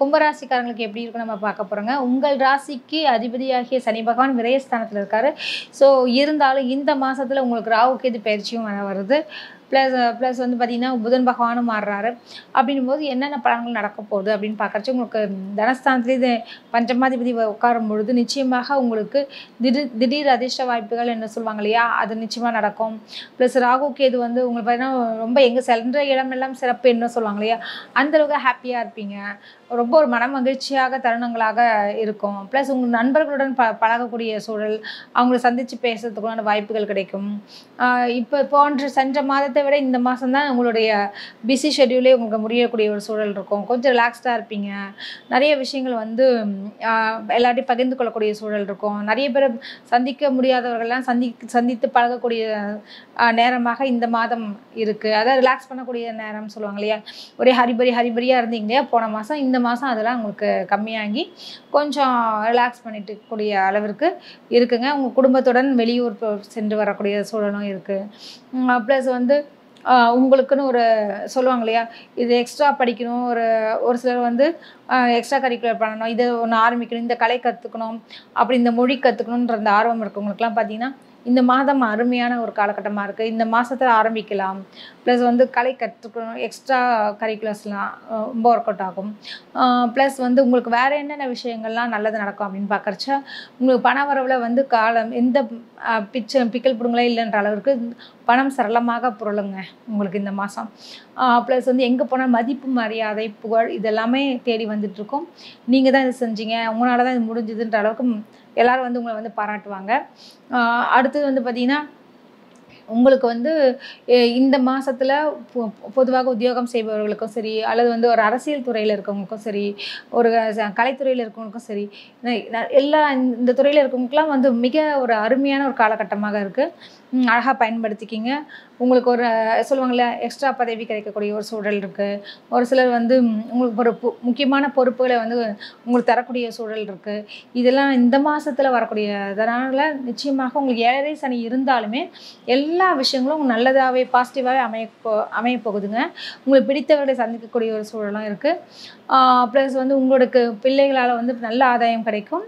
கும்பராசிக்காரங்களுக்கு எப்படி இருக்கும் நம்ம பார்க்க போகிறோங்க உங்கள் ராசிக்கு அதிபதியாகிய சனி பகவான் விரயஸ்தானத்தில் இருக்காரு ஸோ இருந்தாலும் இந்த மாதத்தில் உங்களுக்கு ராகு கேது பயிற்சியும் வர வருது ப்ளஸ் ப்ளஸ் வந்து பார்த்திங்கன்னா புதன் பகவானும் மாறுறாரு அப்படின்னும் போது என்னென்ன பலன்கள் நடக்க போகுது அப்படின்னு பார்க்கறச்சு உங்களுக்கு தனஸ்தானத்துலேயே இது பஞ்சமாதிபதி உட்காரும் பொழுது நிச்சயமாக உங்களுக்கு திடீர் திடீர் அதிர்ஷ்ட வாய்ப்புகள் என்ன சொல்லுவாங்க இல்லையா அது நிச்சயமாக நடக்கும் ப்ளஸ் ராகு கேது வந்து உங்களுக்கு பார்த்தீங்கன்னா ரொம்ப எங்கே சென்ற இடமெல்லாம் சிறப்பு என்ன சொல்லுவாங்க இல்லையா அந்த அளவுக்கு ஹாப்பியாக இருப்பீங்க ரொம்ப ஒரு மன மகிழ்ச்சியாக தருணங்களாக இருக்கும் ப்ளஸ் உங்கள் நண்பர்களுடன் ப பழகக்கூடிய சூழல் அவங்கள சந்தித்து பேசுறதுக்குள்ளான வாய்ப்புகள் கிடைக்கும் ஆஹ் இப்போ போன்ற சென்ற மாதத்தை விட இந்த மாதம் தான் உங்களுடைய பிஸி ஷெட்யூலே உங்களுக்கு முடியக்கூடிய ஒரு சூழல் இருக்கும் கொஞ்சம் ரிலாக்ஸ்டாக இருப்பீங்க நிறைய விஷயங்கள் வந்து ஆஹ் எல்லாத்தையும் பகிர்ந்து கொள்ளக்கூடிய சூழல் இருக்கும் நிறைய பேர் சந்திக்க முடியாதவர்கள்லாம் சந்தி சந்தித்து பழகக்கூடிய ஆஹ் நேரமாக இந்த மாதம் இருக்குது அதாவது ரிலாக்ஸ் பண்ணக்கூடிய நேரம் சொல்லுவாங்க இல்லையா ஒரே ஹரிபரி ஹரிபரியாக இருந்தீங்க இல்லையா போன மாதம் இந்த மாதம் அதெல்லாம் உங்களுக்கு கம்மியாகி கொஞ்சம் ரிலாக்ஸ் பண்ணிட்டு கூடிய அளவிற்கு இருக்குங்க உங்கள் குடும்பத்துடன் வெளியூர் போ- சென்று வரக்கூடிய சூழலும் இருக்குது ப்ளஸ் வந்து ஆஹ் உங்களுக்குன்னு ஒரு சொல்லுவாங்க இல்லையா இது எக்ஸ்ட்ரா படிக்கணும் ஒரு ஒரு சிலர் வந்து எக்ஸ்ட்ரா கரிக்குலர் பண்ணணும் இதை ஒன்று ஆரம்பிக்கணும் இந்த கலை கற்றுக்கணும் அப்படி இந்த மொழி கற்றுக்கணுன்ற அந்த ஆர்வம் இருக்கவங்களுக்குலாம் பார்த்தீங்கன்னா இந்த மாதம் அருமையான ஒரு காலகட்டமாக இருக்குது இந்த மாதத்தில் ஆரம்பிக்கலாம் ப்ளஸ் வந்து கலை கற்றுக்கணும் எக்ஸ்ட்ரா கரிக்குலர்ஸ்லாம் ரொம்ப ஒர்க் அவுட் ஆகும் ப்ளஸ் வந்து உங்களுக்கு வேறு என்னென்ன விஷயங்கள்லாம் நல்லது நடக்கும் அப்படின்னு பார்க்கறச்ச உங்களுக்கு பண வரவில் வந்து காலம் எந்த பிச்சை பிக்கல் பிடுங்களே இல்லைன்ற அளவுக்கு பணம் சரளமாக புரளுங்க உங்களுக்கு இந்த மாதம் ப்ளஸ் வந்து எங்கே போனால் மதிப்பு மரியாதை புகழ் இதெல்லாமே தேடி வந்துட்டுருக்கோம் நீங்கள் தான் இது செஞ்சீங்க உங்களால் தான் இது முடிஞ்சுதுன்ற அளவுக்கு ம், எல்லாரும் வந்து உங்களை வந்து பாராட்டுவாங்க ஆஹ் அடுத்தது வந்து பார்த்திங்கன்னா உங்களுக்கு வந்து எ- இந்த மாதத்தில் பொதுவாக உத்தியோகம் செய்பவர்களுக்கும் சரி அல்லது வந்து ஒரு அரசியல் துறையில் இருக்கவங்களுக்கும் சரி ஒரு ச- கலைத்துறையில் இருக்கவங்களுக்கும் சரி ந- ந- எல்லா இந்த- இந்த துறையில் இருக்கவங்களுக்குலாம் வந்து மிக ஒரு அருமையான ஒரு காலகட்டமாக இருக்குது அழகாக பயன்படுத்திக்கிங்க உங்களுக்கு ஒரு சொல்லுவாங்கள்ல எக்ஸ்ட்ரா பதவி கிடைக்கக்கூடிய ஒரு சூழல் இருக்குது ஒரு சிலர் வந்து ம், உங்களுக்கு ஒரு பொ- முக்கியமான பொறுப்புகளை வந்து உங்களுக்கு தரக்கூடிய சூழல் இருக்குது இதெல்லாம் இந்த மாதத்தில் வரக்கூடியதனால நிச்சயமாக உங்களுக்கு ஏழரை சனி இருந்தாலுமே எல்லா விஷயங்களும் நல்லதாகவே பாசிட்டிவாகவே அமைய போ அமைய போகுதுங்க உங்களுக்கு பிடித்தவர்களை சந்திக்கக்கூடிய ஒரு சூழலும் இருக்குது ப்ளஸ் வந்து உங்களுக்கு பிள்ளைகளால் வந்து நல்ல ஆதாயம் கிடைக்கும்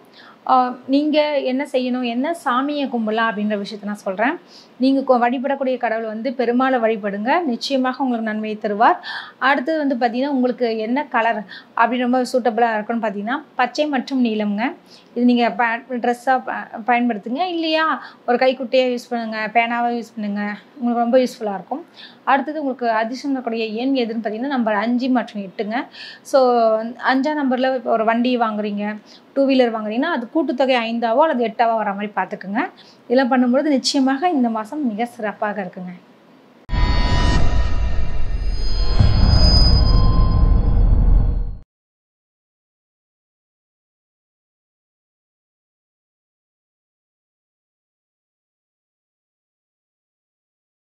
நீங்கள் என்ன செய்யணும் என்ன சாமியை கும்பலாம் அப்படின்ற விஷயத்த நான் சொல்கிறேன் நீங்கள் வழிபடக்கூடிய கடவுள் வந்து பெருமாளை வழிபடுங்க நிச்சயமாக உங்களுக்கு நன்மையை தருவார் அடுத்தது வந்து பார்த்திங்கன்னா உங்களுக்கு என்ன கலர் அப்படி ரொம்ப சூட்டபுளாக இருக்குன்னு பார்த்தீங்கன்னா பச்சை மற்றும் நீலம்ங்க இது நீங்கள் ப ட்ரெஸ்ஸாக பயன்படுத்துங்க இல்லையா ஒரு கைக்குட்டையாக யூஸ் பண்ணுங்கள் பேனாவாக யூஸ் பண்ணுங்கள் உங்களுக்கு ரொம்ப யூஸ்ஃபுல்லாக இருக்கும் அடுத்தது உங்களுக்கு அதிர்ஷ்டம் இருக்கக்கூடிய எண் எதுன்னு பார்த்தீங்கன்னா நம்பர் அஞ்சு மற்றும் எட்டுங்க ஸோ அஞ்சாம் நம்பரில் இப்போ ஒரு வண்டி வாங்குறீங்க டூ வீலர் வாங்குறீங்கன்னா அது கூட்டுத்தொகை ஐந்தாவோ அல்லது எட்டாவோ வர மாதிரி பார்த்துக்குங்க இதெல்லாம் பண்ணும்பொழுது நிச்சயமாக இந்த மாதம் மிக சிறப்பாக இருக்குங்க